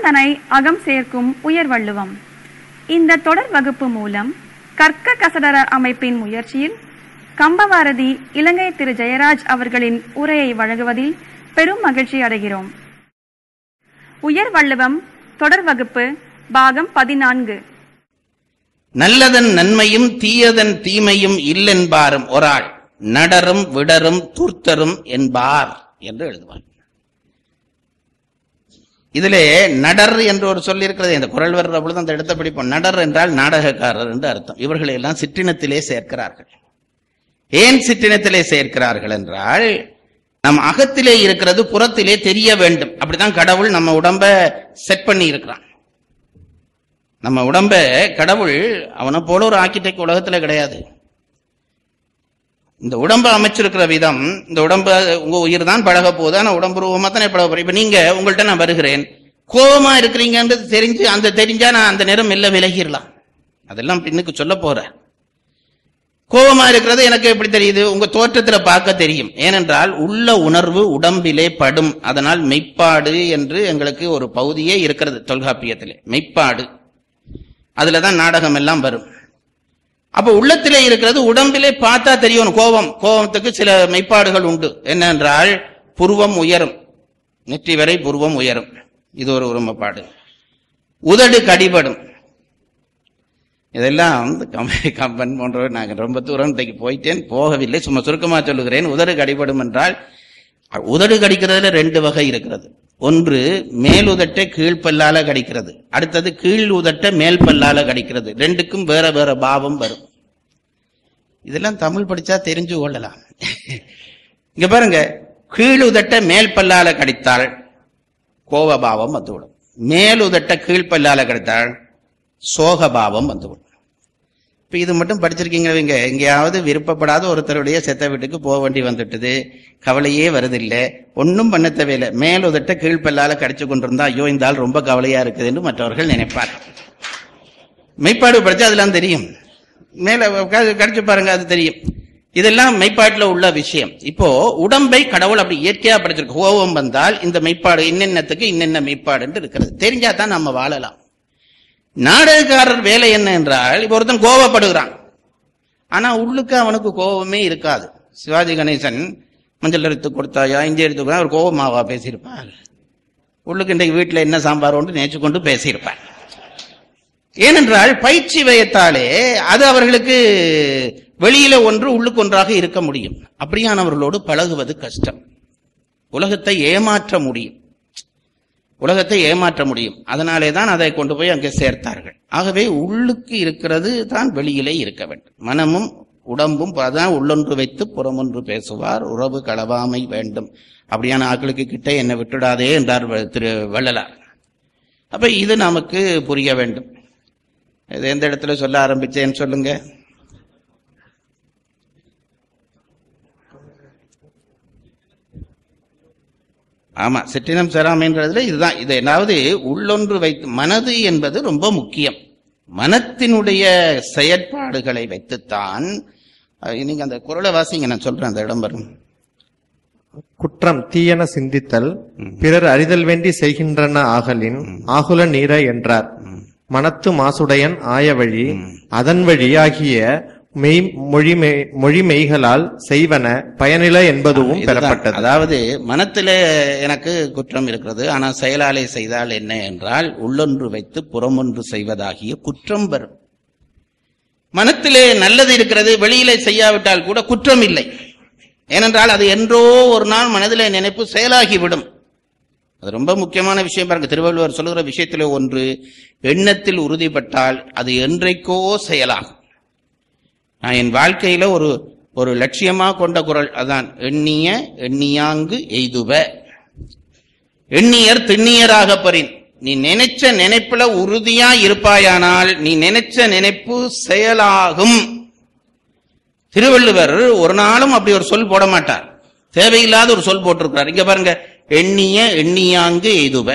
தனை அகம் சேர்க்கும் உயர் வள்ளுவம் இந்த தொடர் வகுப்பு மூலம் கற்க கசடர அமைப்பின் முயற்சியில் கம்பவாரதி இலங்கை திரு ஜெயராஜ் அவர்களின் உரையை வழங்குவதில் பெரும் மகிழ்ச்சி அடைகிறோம் உயர் வள்ளுவம் தொடர் வகுப்பு பாகம் பதினான்கு நல்லதன் நன்மையும் தீயதன் தீமையும் இல்லென்பாரும் ஒராள் நடரும் விடரும் தூர்த்தரும் என்பார் என்று எழுதுவார் இதிலே நடர் என்று ஒரு சொல் இருக்கிறது இந்த குரல் வர்ற பொழுது அந்த இடத்தை பிடிப்போம் நடர் என்றால் நாடகக்காரர் என்று அர்த்தம் இவர்களை எல்லாம் சிற்றினத்திலே சேர்க்கிறார்கள் ஏன் சிற்றினத்திலே சேர்க்கிறார்கள் என்றால் நம் அகத்திலே இருக்கிறது புறத்திலே தெரிய வேண்டும் அப்படிதான் கடவுள் நம்ம உடம்ப செட் பண்ணி இருக்கிறான் நம்ம உடம்ப கடவுள் அவனை போல ஒரு ஆர்கிடெக்ட் உலகத்துல கிடையாது இந்த உடம்பை அமைச்சிருக்கிற விதம் இந்த உடம்பு உங்க உயிர் தான் பழக போகுது ஆனா உடம்பு ரூபமா தானே பழக போறேன் இப்ப நீங்க உங்கள்ட்ட நான் வருகிறேன் கோபமா இருக்கிறீங்கன்றது தெரிஞ்சு அந்த தெரிஞ்சா நான் அந்த நேரம் மெல்ல விலகிடலாம் அதெல்லாம் பின்னுக்கு சொல்ல போறேன் கோபமா இருக்கிறது எனக்கு எப்படி தெரியுது உங்க தோற்றத்துல பார்க்க தெரியும் ஏனென்றால் உள்ள உணர்வு உடம்பிலே படும் அதனால் மெய்ப்பாடு என்று எங்களுக்கு ஒரு பகுதியே இருக்கிறது தொல்காப்பியத்திலே மெய்ப்பாடு அதுலதான் நாடகம் எல்லாம் வரும் அப்ப உள்ளத்திலே இருக்கிறது உடம்பிலே பார்த்தா தெரியும் கோபம் கோபத்துக்கு சில மெய்ப்பாடுகள் உண்டு என்னென்றால் புருவம் உயரும் நெற்றி வரை புருவம் உயரும் இது ஒரு உரிமைப்பாடு உதடு கடிபடும் இதெல்லாம் கம்பெனி கம்பன் போன்றவர் நாங்கள் ரொம்ப தூரம் இன்றைக்கு போயிட்டேன் போகவில்லை சும்மா சுருக்கமா சொல்லுகிறேன் உதடு கடிபடும் என்றால் உதடு கடிக்கிறதுல ரெண்டு வகை இருக்கிறது ஒன்று மேல் உதட்டை கீழ்ப்பல்லால கடிக்கிறது அடுத்தது கீழ் உதட்டை மேல் பல்லால கடிக்கிறது ரெண்டுக்கும் வேற வேற பாவம் வரும் இதெல்லாம் தமிழ் படிச்சா தெரிஞ்சு கொள்ளலாம் இங்க பாருங்க கீழ் உதட்டை மேல் பல்லால கடித்தால் கோபபாவம் வந்துவிடும் மேல் உதட்டை கீழ்ப்பல்லால கடித்தால் சோகபாவம் வந்துவிடும் இப்ப இது மட்டும் படிச்சிருக்கீங்க இவங்க எங்கேயாவது விருப்பப்படாத ஒருத்தருடைய செத்த வீட்டுக்கு போக வேண்டி வந்துட்டுது கவலையே வருதில்லை ஒன்னும் பண்ண தேவையில்லை மேல் உதட்ட கீழ்ப்பல்லால கடிச்சு கொண்டிருந்தா ஐயோ இந்த ஆள் ரொம்ப கவலையா இருக்குது என்று மற்றவர்கள் நினைப்பார் மெய்ப்பாடு படிச்சா அதெல்லாம் தெரியும் மேல க- கடிச்சு பாருங்க அது தெரியும் இதெல்லாம் மெய்ப்பாட்டுல உள்ள விஷயம் இப்போ உடம்பை கடவுள் அப்படி இயற்கையா படைச்சிருக்கு கோபம் வந்தால் இந்த மெய்ப்பாடு இன்னென்னத்துக்கு இன்னென்ன மெய்ப்பாடுன்னு இருக்கிறது தெரிஞ்சா தான் நம்ம வாழலாம் நாடகக்காரர் வேலை என்ன என்றால் இப்ப ஒருத்தன் கோபப்படுகிறான் ஆனா உள்ளுக்கு அவனுக்கு கோபமே இருக்காது சிவாஜி கணேசன் மஞ்சள் எடுத்து கொடுத்தாயா இஞ்சி எடுத்து கொடுத்தா அவர் கோபமாவா பேசியிருப்பார் உள்ளுக்கு இன்றைக்கு வீட்டுல என்ன சாம்பார் ஒன்று நேச்சு கொண்டு பேசியிருப்பார் ஏனென்றால் பயிற்சி வயத்தாலே அது அவர்களுக்கு வெளியில ஒன்று உள்ளுக்கு ஒன்றாக இருக்க முடியும் அப்படியானவர்களோடு பழகுவது கஷ்டம் உலகத்தை ஏமாற்ற முடியும் உலகத்தை ஏமாற்ற முடியும் அதனாலே தான் அதை கொண்டு போய் அங்கே சேர்த்தார்கள் ஆகவே உள்ளுக்கு இருக்கிறது தான் வெளியிலே இருக்க வேண்டும் மனமும் உடம்பும் அதான் உள்ளொன்று வைத்து புறமொன்று பேசுவார் உறவு களவாமை வேண்டும் அப்படியான ஆட்களுக்கு கிட்ட என்னை விட்டுடாதே என்றார் வ- திரு வள்ளலார் அப்ப இது நமக்கு புரிய வேண்டும் இது எந்த இடத்துல சொல்ல ஆரம்பிச்சேன்னு சொல்லுங்க ஆமா சிற்றினம் செராமைன்றதுல இதுதான் இது என்னாவது உள்ளொன்று வைத்து மனது என்பது ரொம்ப முக்கியம் மனத்தினுடைய செயற்பாடுகளை வைத்துத்தான் அஹ், நீங்க அந்த குரலை வாசிங்க நான் சொல்றேன் அந்த இடம் வரும் குற்றம் தீயன சிந்தித்தல் பிறர் அறிதல் வேண்டி செய்கின்றன ஆகலின் ஆகுல நீர என்றார் மனத்து மாசுடையன் ஆய வழி அதன் வழி ஆகிய மெய் மொழி மெய்- மொழி மெய்களால் செய்வன பயனில என்பதுவும் இதுதான். பெறப்பட்டது அதாவது மனத்திலே எனக்கு குற்றம் இருக்கிறது ஆனா செயலாலே செய்தால் என்ன என்றால் உள்ளொன்று வைத்து புறமொன்று செய்வதாகிய குற்றம் வரும் மனத்திலே நல்லது இருக்கிறது வெளியிலே செய்யாவிட்டால் கூட குற்றம் இல்லை ஏனென்றால் அது என்றோ ஒரு நாள் மனதிலே நினைப்பு செயலாகிவிடும் அது ரொம்ப முக்கியமான விஷயம் பாருங்க திருவள்ளுவர் சொல்லுகிற விஷயத்திலே ஒன்று எண்ணத்தில் உறுதிப்பட்டால் அது என்றைக்கோ செயலாகும் நான் என் வாழ்க்கையில ஒரு ஒரு லட்சியமா கொண்ட குரல் அதான் எண்ணிய எண்ணியாங்கு எய்துவ எண்ணியர் திண்ணியராக பறின் நீ நினைச்ச நினைப்புல உறுதியா இருப்பாயானால் நீ நினைச்ச நினைப்பு செயலாகும் திருவள்ளுவர் ஒரு நாளும் அப்படி ஒரு சொல் போட மாட்டார் தேவையில்லாத ஒரு சொல் போட்டிருக்கிறார் இங்க பாருங்க எண்ணிய எண்ணியாங்கு எய்துவ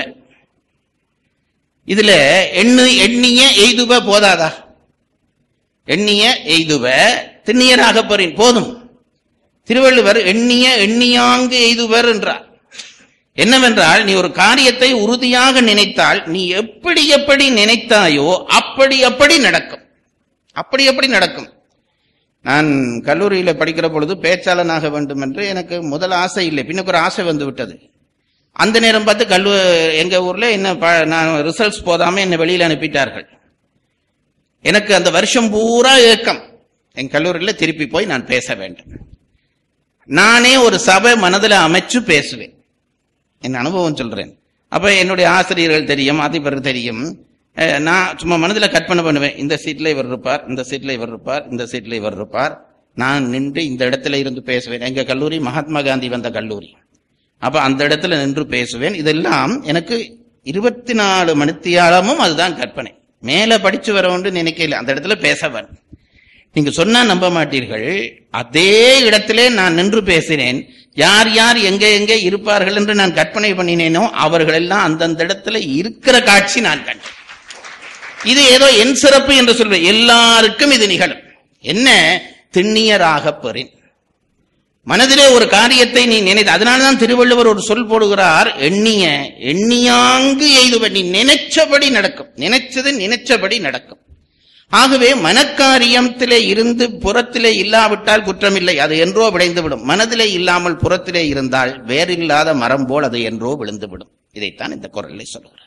இதுல எண்ணு எண்ணிய எய்துவ போதாதா எண்ணிய எய்துவ திண்ணியராக பறின் போதும் திருவள்ளுவர் எண்ணிய எண்ணியாங்கு எய்துவர் என்றார் என்னவென்றால் நீ ஒரு காரியத்தை உறுதியாக நினைத்தால் நீ எப்படி எப்படி நினைத்தாயோ அப்படி அப்படி நடக்கும் அப்படி அப்படி நடக்கும் நான் கல்லூரியில படிக்கிற பொழுது பேச்சாளனாக வேண்டும் என்று எனக்கு முதல் ஆசை இல்லை பின்னுக்கு ஒரு ஆசை வந்து விட்டது அந்த நேரம் பார்த்து கல்லூ எங்க ஊர்ல என்ன ப- நான் ரிசல்ட்ஸ் போதாம என்னை வெளியில அனுப்பிட்டார்கள் எனக்கு அந்த வருஷம் பூரா ஏக்கம் என் கல்லூரியில திருப்பி போய் நான் பேச வேண்டும் நானே ஒரு சபை மனதில் அமைச்சு பேசுவேன் என் அனுபவம் சொல்றேன் அப்ப என்னுடைய ஆசிரியர்கள் தெரியும் அதிபர் தெரியும் அஹ், நான் சும்மா மனதில் கற்பனை பண்ணுவேன் இந்த சீட்ல இவர் இருப்பார் இந்த சீட்ல இவர் இருப்பார் இந்த சீட்ல இவர் இருப்பார் நான் நின்று இந்த இடத்துல இருந்து பேசுவேன் எங்க கல்லூரி மகாத்மா காந்தி வந்த கல்லூரி அப்ப அந்த இடத்துல நின்று பேசுவேன் இதெல்லாம் எனக்கு இருபத்தி நாலு மணித்தியாலமும் அதுதான் கற்பனை மேல படிச்சு வர ஒன்று நினைக்கல அந்த இடத்துல பேச வரும் நீங்க சொன்னா நம்ப மாட்டீர்கள் அதே இடத்திலே நான் நின்று பேசினேன் யார் யார் எங்க எங்க இருப்பார்கள் என்று நான் கற்பனை பண்ணினேனோ அவர்கள் எல்லாம் அந்தந்த இடத்துல இருக்கிற காட்சி நான் கண்டேன் இது ஏதோ என் சிறப்பு என்று சொல்வேன் எல்லாருக்கும் இது நிகழும் என்ன திண்ணியராக பெறின் மனதிலே ஒரு காரியத்தை நீ நினைத்து அதனாலதான் திருவள்ளுவர் ஒரு சொல் போடுகிறார் எண்ணிய எண்ணியாங்கு எய்துவ நீ நினைச்சபடி நடக்கும் நினைச்சது நினைச்சபடி நடக்கும் ஆகவே மனக்காரியத்திலே இருந்து புறத்திலே இல்லாவிட்டால் குற்றமில்லை அது என்றோ விளைந்துவிடும் மனதிலே இல்லாமல் புறத்திலே இருந்தால் வேறில்லாத மரம் போல் அது என்றோ விழுந்துவிடும் இதைத்தான் இந்த குரலில் சொல்கிறார்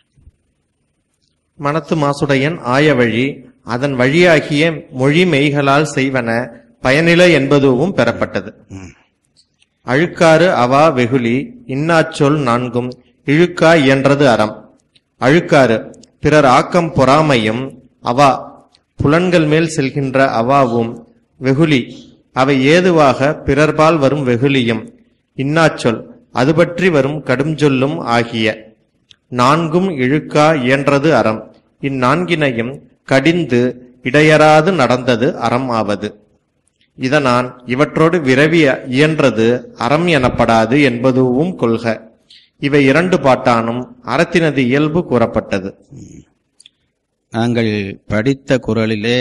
மனத்து மாசுடையன் ஆய வழி அதன் வழியாகிய மொழி மெய்களால் செய்வன பயனில என்பதுவும் பெறப்பட்டது ம். அழுக்காறு அவா வெகுளி இன்னாச்சொல் நான்கும் இழுக்கா இயன்றது அறம் அழுக்காறு பிறர் ஆக்கம் பொறாமையும் அவா புலன்கள் மேல் செல்கின்ற அவாவும் வெகுளி அவை ஏதுவாக பிறர்பால் வரும் வெகுளியும் இன்னாச்சொல் அது பற்றி வரும் கடுஞ்சொல்லும் ஆகிய நான்கும் இழுக்கா இயன்றது அறம் இந்நான்கினையும் கடிந்து இடையறாது நடந்தது அறம் ஆவது இதனான் இவற்றோடு விரவி இயன்றது அறம் எனப்படாது என்பதுவும் கொள்க இவை இரண்டு பாட்டானும் அறத்தினது இயல்பு கூறப்பட்டது நாங்கள் படித்த குரலிலே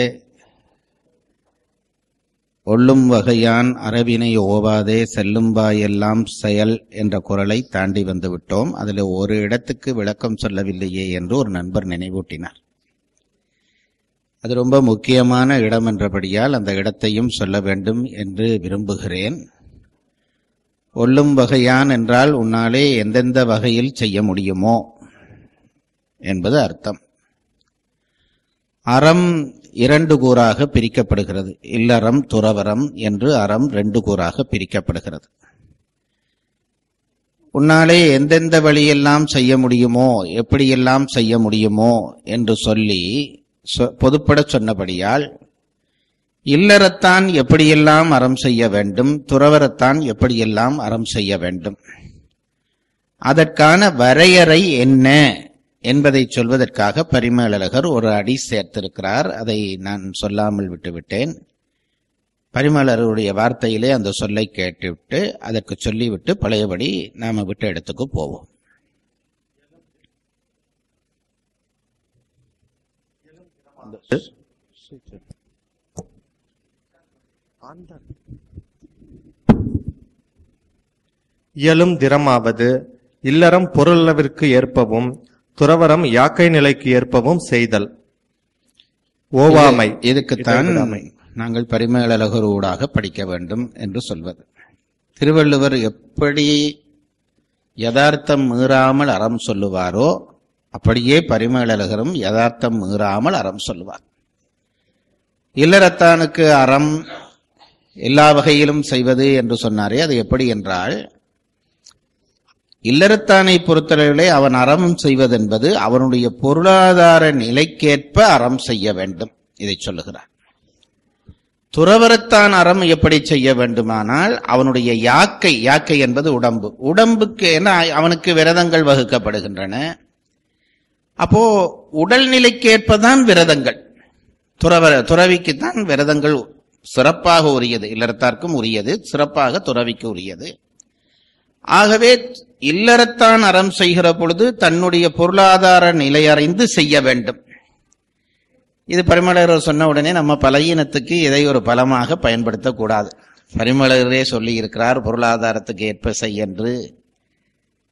ஒள்ளும் வகையான் அரவினை ஓவாதே செல்லும்பாயெல்லாம் செயல் என்ற குரலை தாண்டி வந்து விட்டோம் அதில் ஒரு இடத்துக்கு விளக்கம் சொல்லவில்லையே என்று ஒரு நண்பர் நினைவூட்டினார் அது ரொம்ப முக்கியமான இடம் என்றபடியால் அந்த இடத்தையும் சொல்ல வேண்டும் என்று விரும்புகிறேன் ஒள்ளும் வகையான் என்றால் உன்னாலே எந்தெந்த வகையில் செய்ய முடியுமோ என்பது அர்த்தம் அறம் இரண்டு கூறாக பிரிக்கப்படுகிறது இல்லறம் துறவரம் என்று அறம் ரெண்டு கூறாக பிரிக்கப்படுகிறது உன்னாலே எந்தெந்த வழியெல்லாம் செய்ய முடியுமோ எப்படியெல்லாம் செய்ய முடியுமோ என்று சொல்லி சொ- பொதுப்பட சொன்னபடியால் இல்லறத்தான் எப்படியெல்லாம் அறம் செய்ய வேண்டும் துறவரத்தான் எப்படியெல்லாம் அறம் செய்ய வேண்டும் அதற்கான வரையறை என்ன என்பதை சொல்வதற்காக பரிமேலழகர் ஒரு அடி சேர்த்திருக்கிறார் அதை நான் சொல்லாமல் விட்டுவிட்டேன் பரிமேலருடைய வார்த்தையிலே அந்த சொல்லை கேட்டுவிட்டு அதற்கு சொல்லிவிட்டு பழையபடி நாம விட்ட இடத்துக்கு போவோம் இயலும் திறமாவது இல்லறம் பொருளவிற்கு ஏற்பவும் துறவரம் யாக்கை நிலைக்கு ஏற்பவும் செய்தல் ஓவாமை இதுக்குத்தான் இடைவிடாமை. நாங்கள் பரிமேலழகர் ஊடாக படிக்க வேண்டும் என்று சொல்வது திருவள்ளுவர் எப்படி யதார்த்தம் மீறாமல் அறம் சொல்லுவாரோ அப்படியே பரிமேலழகரும் யதார்த்தம் மீறாமல் அறம் சொல்லுவார் இல்லறத்தானுக்கு அறம் எல்லா வகையிலும் செய்வது என்று சொன்னாரே அது எப்படி என்றால் இல்லறத்தானை பொறுத்தளவிலே அவன் அறம் செய்வதென்பது அவனுடைய பொருளாதார நிலைக்கேற்ப அறம் செய்ய வேண்டும் இதை சொல்லுகிறார் துறவரத்தான் அறம் எப்படி செய்ய வேண்டுமானால் அவனுடைய யாக்கை யாக்கை என்பது உடம்பு உடம்புக்கு என அவனுக்கு விரதங்கள் வகுக்கப்படுகின்றன அப்போ உடல்நிலைக்கேற்பதான் விரதங்கள் துறவர துறவிக்குத்தான் விரதங்கள் சிறப்பாக உரியது இல்லறத்தார்க்கும் உரியது சிறப்பாக துறவிக்கு உரியது ஆகவே இல்லறத்தான் அறம் செய்கிற பொழுது தன்னுடைய பொருளாதார நிலை அறிந்து செய்ய வேண்டும் இது பரிமளர் சொன்ன உடனே நம்ம பலகீனத்துக்கு இதை ஒரு பலமாக பயன்படுத்தக்கூடாது பரிமளரே சொல்லி இருக்கிறார் பொருளாதாரத்துக்கு ஏற்ப செய் என்று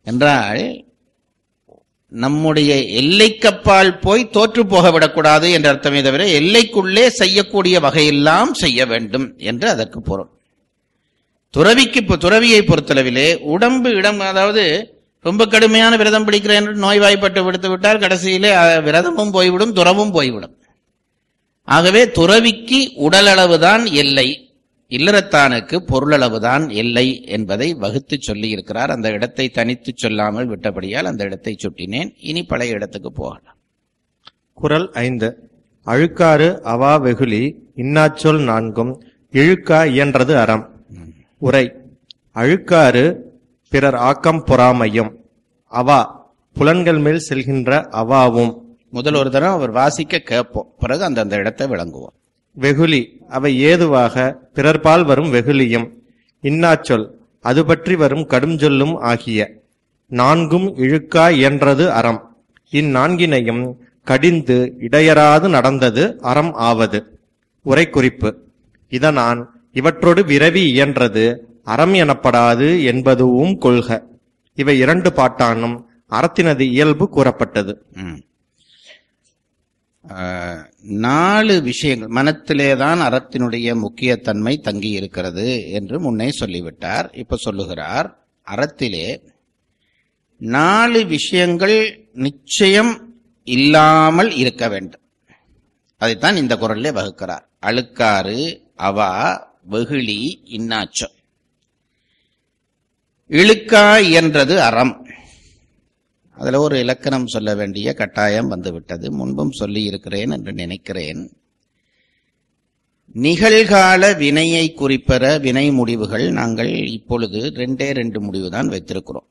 என்றால் நம்முடைய எல்லைக்கப்பால் போய் தோற்று போக விடக்கூடாது என்ற அர்த்தமே தவிர எல்லைக்குள்ளே செய்யக்கூடிய வகையெல்லாம் செய்ய வேண்டும் என்று அதற்கு பொருள் துறவிக்கு பொ- துறவியை பொறுத்தளவிலே உடம்பு இடம் அதாவது ரொம்ப கடுமையான விரதம் பிடிக்கிறேன் என்று நோய்வாய்ப்பட்டு விடுத்து விட்டால் கடைசியிலே அஹ், விரதமும் போய்விடும் துறவும் போய்விடும் ஆகவே துறவிக்கு உடலளவுதான் எல்லை இல்லறத்தானுக்கு பொருளளவுதான் எல்லை என்பதை வகுத்து சொல்லி இருக்கிறார் அந்த இடத்தை தனித்து சொல்லாமல் விட்டபடியால் அந்த இடத்தை சுட்டினேன் இனி பழைய இடத்துக்கு போகலாம் குறள் ஐந்து அழுக்காறு அவா வெகுளி இன்னாச்சொல் நான்கும் இழுக்கா இயன்றது அறம் உரை அழுக்காறு பிறர் ஆக்கம் பொறாமையும் அவா புலன்கள் மேல் செல்கின்ற அவாவும் முதல் ஒரு தரம் அவர் வாசிக்க கேட்போம் பிறகு அந்தந்த இடத்தை விளங்குவோம் வெகுளி அவை ஏதுவாக பிறர்பால் வரும் வெகுளியும் இன்னாச்சொல் அது பற்றி வரும் கடுஞ்சொல்லும் ஆகிய நான்கும் இழுக்கா இயன்றது அறம் இந்நான்கினையும் கடிந்து இடையராது நடந்தது அறம் ஆவது உரை குறிப்பு இதனான் இவற்றோடு விரவி இயன்றது அறம் எனப்படாது என்பதுவும் கொள்க இவை இரண்டு பாட்டானும் அறத்தினது இயல்பு கூறப்பட்டது ம். ஆஹ், நாலு விஷயங்கள் மனத்திலே தான் அறத்தினுடைய முக்கியத்தன்மை தங்கி இருக்கிறது என்று முன்னே சொல்லிவிட்டார் இப்ப சொல்லுகிறார் அறத்திலே நாலு விஷயங்கள் நிச்சயம் இல்லாமல் இருக்க வேண்டும் அதைத்தான் இந்த குரல்லே வகுக்கிறார் அழுக்காறு அவா வெகுளி இன்னாச்சம் இழுக்கா என்றது அறம் அதுல ஒரு இலக்கணம் சொல்ல வேண்டிய கட்டாயம் வந்துவிட்டது முன்பும் சொல்லி இருக்கிறேன் என்று நினைக்கிறேன் நிகழ்கால வினையை குறிப்பெற வினை முடிவுகள் நாங்கள் இப்பொழுது ரெண்டே ரெண்டு முடிவு தான் வைத்திருக்கிறோம்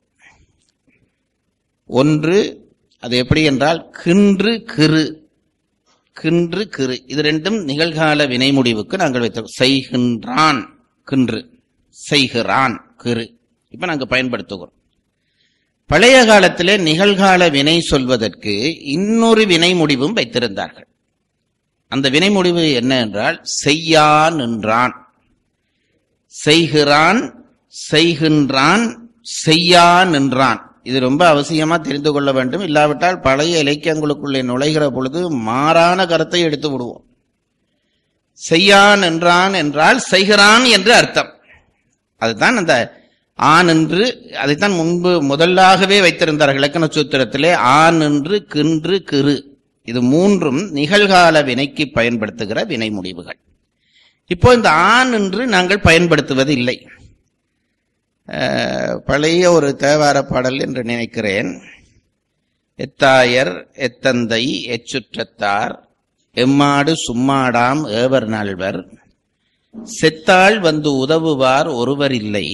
ஒன்று அது எப்படி என்றால் கின்று கிரு கின்று கிரு இது ரெண்டும் நிகழ்கால வினை முடிவுக்கு நாங்கள் வைத்திருக்கோம் செய்கின்றான் கின்று செய்கிறான் கிரு இப்ப நாங்கள் பயன்படுத்துகிறோம் பழைய காலத்திலே நிகழ்கால வினை சொல்வதற்கு இன்னொரு வினை முடிவும் வைத்திருந்தார்கள் அந்த வினை முடிவு என்ன என்றால் செய்யா நின்றான் செய்கிறான் செய்கின்றான் செய்யா நின்றான் இது ரொம்ப அவசியமா தெரிந்து கொள்ள வேண்டும் இல்லாவிட்டால் பழைய இலக்கியங்களுக்குள்ளே நுழைகிற பொழுது மாறான கருத்தை எடுத்து விடுவோம் செய்யான் என்றான் என்றால் செய்கிறான் என்று அர்த்தம் அதுதான் அந்த ஆண் என்று அதைத்தான் முன்பு முதலாகவே வைத்திருந்தார்கள் இலக்கண சூத்திரத்திலே ஆண் என்று கின்று கிரு இது மூன்றும் நிகழ்கால வினைக்கு பயன்படுத்துகிற வினை முடிவுகள் இப்போ இந்த ஆண் என்று நாங்கள் பயன்படுத்துவது இல்லை அஹ், பழைய ஒரு தேவார பாடல் என்று நினைக்கிறேன் எத்தாயர் எத்தந்தை எச்சுற்றத்தார் எம்மாடு சும்மாடாம் ஏவர் நால்வர் செத்தாள் வந்து உதவுவார் ஒருவர் இல்லை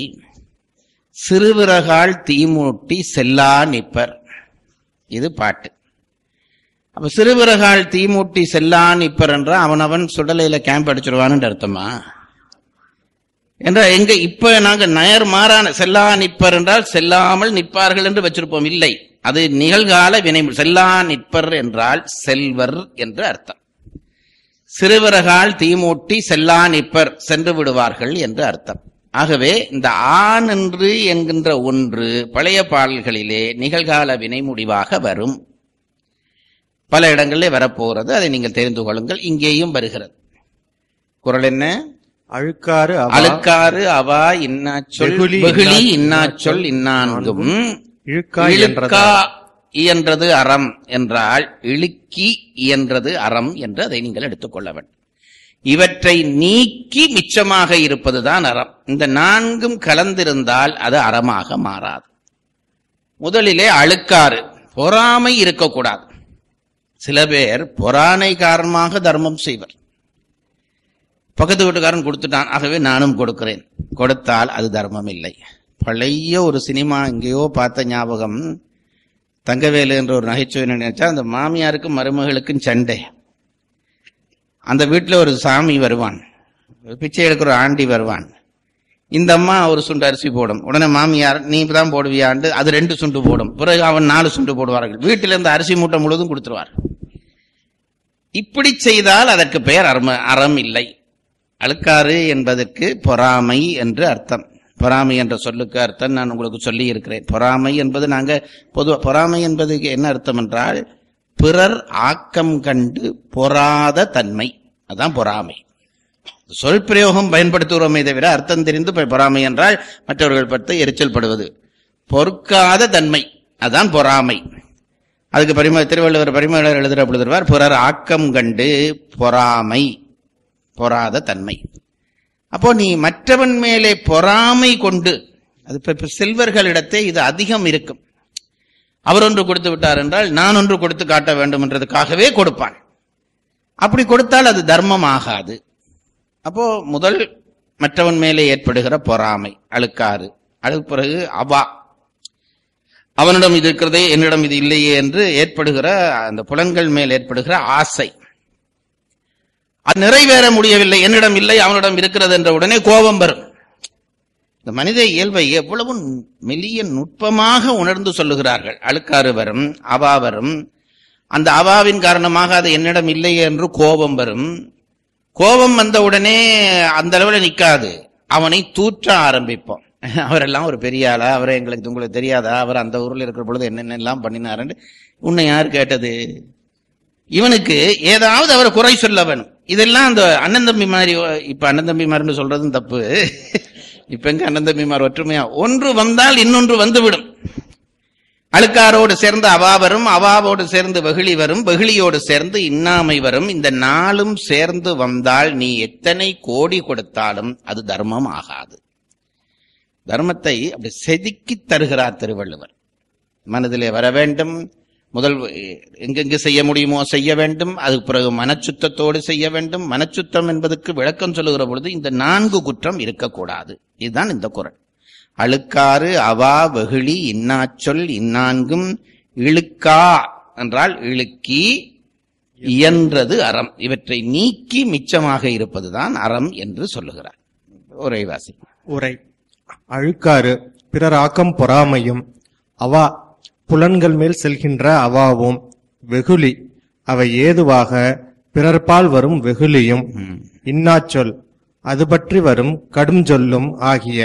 சிறுவிறகால் தீமூட்டி செல்லா நிப்பர் இது பாட்டு அப்ப சிறுவிறகால் தீமூட்டி செல்லா நிப்பர் என்ற அவனவன் சுடலையில கேம்ப் அடிச்சிருவான்னு அர்த்தமா என்ற எங்க இப்ப நாங்க நயர் மாறான செல்லா நிற்பர் என்றால் செல்லாமல் நிற்பார்கள் என்று வச்சிருப்போம் இல்லை அது நிகழ்கால வினை செல்லா நிற்பர் என்றால் செல்வர் என்று அர்த்தம் சிறுவரகால் தீமூட்டி செல்லா நிற்பர் சென்று விடுவார்கள் என்று அர்த்தம் ஆகவே இந்த ஆண் என்று என்கின்ற ஒன்று பழைய பாடல்களிலே நிகழ்கால வினை முடிவாக வரும் பல இடங்களிலே வரப்போகிறது அதை நீங்கள் தெரிந்து கொள்ளுங்கள் இங்கேயும் வருகிறது குரல் என்ன அழுக்காறு அவா அழுக்காறு அவா இன்னாச்சொல் வெகுளி வெகுளி இன்னா- இன்னாச்சொல் இன்னான்கும் இழுக்கா இழுக்கா இயன்றது அறம் என்றால் இழுக்கி இயன்றது அறம் என்று அதை நீங்கள் எடுத்துக்கொள்ள வேண்டும் இவற்றை நீக்கி மிச்சமாக இருப்பதுதான் அறம் இந்த நான்கும் கலந்திருந்தால் அது அறமாக மாறாது முதலிலே அழுக்காறு பொறாமை இருக்கக்கூடாது சில பேர் பொறாமை காரணமாக தர்மம் செய்வர் பக்கத்து வீட்டுக்காரன் கொடுத்துட்டான் ஆகவே நானும் கொடுக்கிறேன் கொடுத்தால் அது தர்மம் இல்லை பழைய ஒரு சினிமா எங்கேயோ பார்த்த ஞாபகம் தங்கவேலு என்ற ஒரு நகைச்சுவை நினைச்சா அந்த மாமியாருக்கும் மருமகளுக்கும் சண்டை அந்த வீட்டுல ஒரு சாமி வருவான் பிச்சை எடுக்கிற ஒரு ஆண்டி வருவான் இந்த அம்மா ஒரு சுண்டு அரிசி போடும் உடனே மாமியார் நீ தான் போடுவியாண்டு அது ரெண்டு சுண்டு போடும் பிறகு அவன் நாலு சுண்டு போடுவார்கள் வீட்டில இருந்து அரிசி மூட்டை முழுவதும் கொடுத்துருவார் இப்படி செய்தால் அதற்கு பெயர் அறம் அறம் இல்லை அழுக்காறு என்பதற்கு பொறாமை என்று அர்த்தம் பொறாமை என்ற சொல்லுக்கு அர்த்தம் நான் உங்களுக்கு சொல்லி இருக்கிறேன் பொறாமை என்பது நாங்க பொதுவா பொறாமை என்பதுக்கு என்ன அர்த்தம் என்றால் பிறர் ஆக்கம் கண்டு பொறாத தன்மை அதான் பொறாமை சொல் பிரயோகம் பயன்படுத்துகிறோமே தவிர அர்த்தம் தெரிந்து பொ- பொறாமை என்றால் மற்றவர்கள் பற்றி எரிச்சல் படுவது பொறுக்காத தன்மை அதான் பொறாமை அதுக்கு பரிம திருவள்ளுவர் பரிமளர் எழுதுற பொழுதுவார் பிறர் ஆக்கம் கண்டு பொறாமை பொறாத தன்மை அப்போ நீ மற்றவன் மேலே பொறாமை கொண்டு அது இப்ப இப்ப செல்வர்களிடத்தே இது அதிகம் இருக்கும் அவர் ஒன்று கொடுத்து விட்டார் என்றால் நான் ஒன்று கொடுத்து காட்ட வேண்டும் என்றதுக்காகவே கொடுப்பான் அப்படி கொடுத்தால் அது தர்மம் ஆகாது அப்போ முதல் மற்றவன் மேலே ஏற்படுகிற பொறாமை அழுக்காறு அதுக்கு பிறகு அவா அவனிடம் இது இருக்கிறதே என்னிடம் இது இல்லையே என்று ஏற்படுகிற அந்த புலன்கள் மேல் ஏற்படுகிற ஆசை அது நிறைவேற முடியவில்லை என்னிடம் இல்லை அவனிடம் இருக்கிறது என்ற உடனே கோபம் வரும் இந்த மனித இயல்பை எவ்வளவு மெல்லிய நுட்பமாக உணர்ந்து சொல்லுகிறார்கள் அழுக்காறு வரும் அவா வரும் அந்த அவாவின் காரணமாக அது என்னிடம் இல்லை என்று கோபம் வரும் கோபம் வந்த உடனே அந்த அளவில் நிக்காது அவனை தூற்ற ஆரம்பிப்போம் அவரெல்லாம் ஒரு பெரிய ஆளா அவரை எங்களுக்கு உங்களுக்கு தெரியாதா அவர் அந்த ஊர்ல இருக்கிற பொழுது என்னென்ன எல்லாம் பண்ணினாருன்னு உன்னை யார் கேட்டது இவனுக்கு ஏதாவது அவரை குறை சொல்ல வேணும் இதெல்லாம் அந்த அண்ணன் தம்பி மாதிரி இப்ப அண்ணன் தம்பிமார்னு சொல்றதும் தப்பு இப்ப எங்க அண்ணன் தம்பிமார் ஒற்றுமையா ஒன்று வந்தால் இன்னொன்று வந்துவிடும் அழுக்காரோடு சேர்ந்து அவா வரும் அவாவோடு சேர்ந்து வெகுளி வரும் வெகுளியோடு சேர்ந்து இன்னாமை வரும் இந்த நாளும் சேர்ந்து வந்தால் நீ எத்தனை கோடி கொடுத்தாலும் அது தர்மம் ஆகாது தர்மத்தை அப்படி செதுக்கி தருகிறார் திருவள்ளுவர் மனதிலே வர வேண்டும் முதல் எங்கெங்கு செய்ய முடியுமோ செய்ய வேண்டும் அதுக்கு பிறகு மனச்சுத்தத்தோடு செய்ய வேண்டும் மனச்சுத்தம் என்பதற்கு விளக்கம் சொல்லுகிற பொழுது இந்த நான்கு குற்றம் இருக்கக்கூடாது இதுதான் இந்த குரல் அழுக்காறு அவா வெகுளி இன்னாச்சொல் இந்நான்கும் இழுக்கா என்றால் இழுக்கி இயன்றது அறம் இவற்றை நீக்கி மிச்சமாக இருப்பதுதான் அறம் என்று சொல்லுகிறார் உரைவாசி உரை அழுக்காறு பிறர் ஆக்கம் பொறாமையும் அவா புலன்கள் மேல் செல்கின்ற அவாவும் வெகுளி அவை ஏதுவாக பிறர்பால் வரும் வெகுளியும் இன்னாச்சொல் அது பற்றி வரும் கடும் சொல்லும் ஆகிய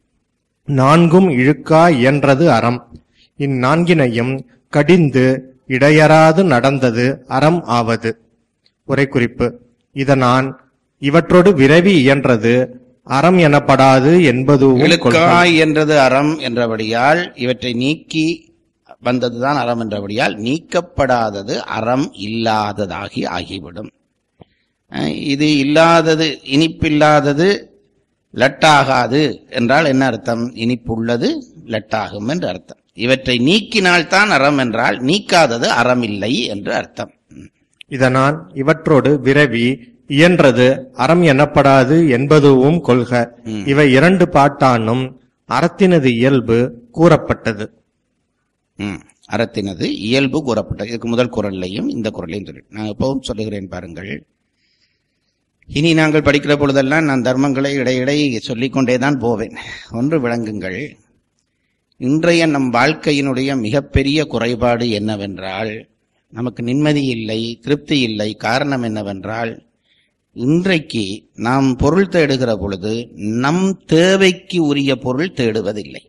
நான்கும் இழுக்கா இயன்றது அறம் இந்நான்கினையும் கடிந்து இடையறாது நடந்தது அறம் ஆவது உரைக்குறிப்பு இதனான் இவற்றோடு விரைவி இயன்றது அறம் எனப்படாது என்பதுவும் கொள்கை. இழுக்காய் என்றது அறம் என்றபடியால் இவற்றை நீக்கி வந்ததுதான் அறம் என்றபடியால் நீக்கப்படாதது அறம் இல்லாததாகி ஆகிவிடும் அஹ் இது இல்லாதது இனிப்பில்லாதது லட்டாகாது என்றால் என்ன அர்த்தம் இனிப்புள்ளது லட்டாகும் என்று அர்த்தம் இவற்றை நீக்கினால்தான் அறம் என்றால் நீக்காதது அறம் இல்லை என்று அர்த்தம் இதனான் இவற்றோடு விரவி இயன்றது அறம் எனப்படாது என்பதுவும் கொள்க இவை இரண்டு பாட்டானும் அறத்தினது இயல்பு கூறப்பட்டது ம். அறத்தினது இயல்பு கூறப்பட்டது இதுக்கு முதல் குரல்லையும் இந்த குரலையும் சொல்லி நான் எப்பவும் சொல்லுகிறேன் பாருங்கள் இனி நாங்கள் படிக்கிற பொழுதெல்லாம் நான் தர்மங்களை இடையிடை சொல்லிக்கொண்டே தான் போவேன் ஒன்று விளங்குங்கள் இன்றைய நம் வாழ்க்கையினுடைய மிகப்பெரிய குறைபாடு என்னவென்றால் நமக்கு நிம்மதி இல்லை திருப்தி இல்லை காரணம் என்னவென்றால் இன்றைக்கு நாம் பொருள் தேடுகிற பொழுது நம் தேவைக்கு உரிய பொருள் தேடுவதில்லை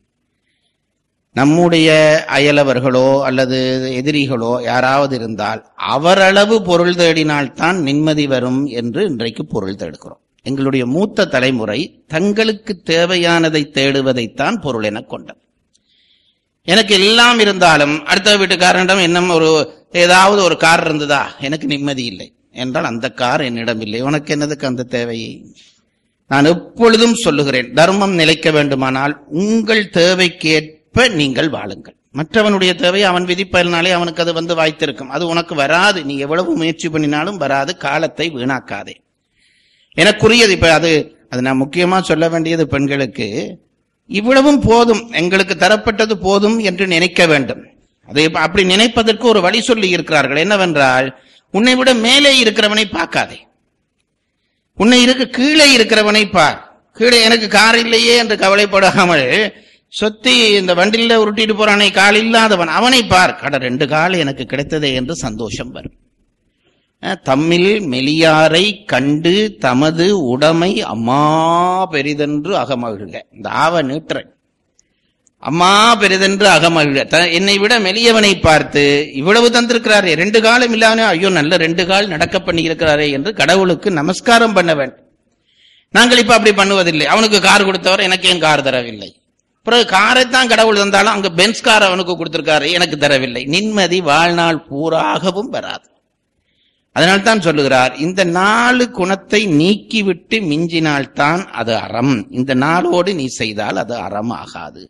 நம்முடைய அயலவர்களோ அல்லது எதிரிகளோ யாராவது இருந்தால் அவரளவு பொருள் தேடினால்தான் நிம்மதி வரும் என்று இன்றைக்கு பொருள் தேடுகிறோம் எங்களுடைய மூத்த தலைமுறை தங்களுக்கு தேவையானதை தேடுவதைத்தான் பொருள் என கொண்டது எனக்கு எல்லாம் இருந்தாலும் அடுத்த வீட்டுக்காரனிடம் என்ன ஒரு ஏதாவது ஒரு கார் இருந்ததா எனக்கு நிம்மதி இல்லை என்றால் அந்த கார் என்னிடம் இல்லை உனக்கு என்னதுக்கு அந்த தேவை நான் எப்பொழுதும் சொல்லுகிறேன் தர்மம் நிலைக்க வேண்டுமானால் உங்கள் தேவைக்கேற்ப நீங்கள் வாழுங்கள் மற்றவனுடைய தேவை அவன் விதிப்பதனாலே அவனுக்கு அது வந்து வாய்த்திருக்கும் அது உனக்கு வராது நீ எவ்வளவு முயற்சி பண்ணினாலும் வராது காலத்தை வீணாக்காதே எனக்குரியது இப்ப அது அது நான் முக்கியமா சொல்ல வேண்டியது பெண்களுக்கு இவ்வளவும் போதும் எங்களுக்கு தரப்பட்டது போதும் என்று நினைக்க வேண்டும் அதை இப்ப அப்படி நினைப்பதற்கு ஒரு வழி சொல்லி இருக்கிறார்கள் என்னவென்றால் உன்னை விட மேலே இருக்கிறவனை பார்க்காதே உன்னை இருக்க கீழே இருக்கிறவனை பார் கீழே எனக்கு கார் இல்லையே என்று கவலைப்படாமல் சொத்தி இந்த வண்டில உருட்டிட்டு போறானே கால் இல்லாதவன் அவனை பார் கட ரெண்டு கால் எனக்கு கிடைத்ததே என்று சந்தோஷம் வரும் அஹ், தம்மில் மெலியாரை கண்டு தமது உடைமை அம்மா பெரிதென்று அகமகிழ்க இந்த ஆவ நீட்டுற அம்மா பெரிதென்று அகமகிழ்க த- என்னை விட மெலியவனை பார்த்து இவ்வளவு தந்திருக்கிறாரே ரெண்டு காலம் இல்லாம ஐயோ நல்ல ரெண்டு கால் நடக்க பண்ணி இருக்கிறாரே என்று கடவுளுக்கு நமஸ்காரம் பண்ண வேண்டும் நாங்கள் இப்ப அப்படி பண்ணுவதில்லை அவனுக்கு கார் கொடுத்தவர் எனக்கு ஏன் கார் தரவில்லை பிறகு காரை தான் கடவுள் தந்தாலும் அங்க பென்ஸ் கார் அவனுக்கு கொடுத்திருக்காரு எனக்கு தரவில்லை நிம்மதி வாழ்நாள் பூராகவும் வராது அதனால் தான் சொல்லுகிறார் இந்த நாலு குணத்தை நீக்கிவிட்டு மிஞ்சினால்தான் அது அறம் இந்த நாளோடு நீ செய்தால் அது அறம் ஆகாது